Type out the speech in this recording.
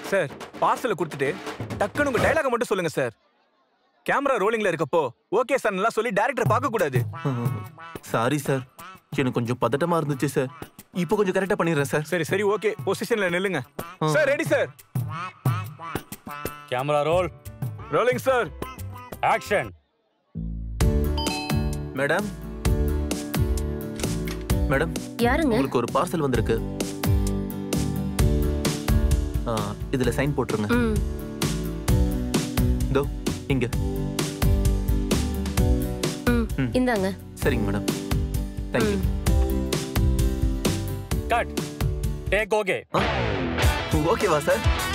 Sir பார்சலை கொடுத்துட்டு டக்குன்னு உங்க டைலாக மட்டும் சொல்லுங்க சார் கேமரா ரோலிங்ல இருக்கப்போ ஓகே சார் நல்லா சொல்லி டேரக்டர் பார்க்க கூடாது சாரி சார் எனக்கு கொஞ்சம் பதட்டமா இருந்துச்சு சார் இப்போ கொஞ்சம் கரெக்டா பண்ணிடுறேன் சார் சரி சரி ஓகே பொசிஷன்ல நில்லுங்க sir ready sir camera roll rolling sir action madam madam யாருங்க உங்களுக்கு ஒரு பார்சல் வந்திருக்கு ஆ, இதுல சைன் போட்டுருங்க ம் இதோ இங்க ம் ம். இந்தாங்க சரிங்க மேடம் தேங்க்யூ ம். கட் டேக் ஓகே ஓகேவா சார்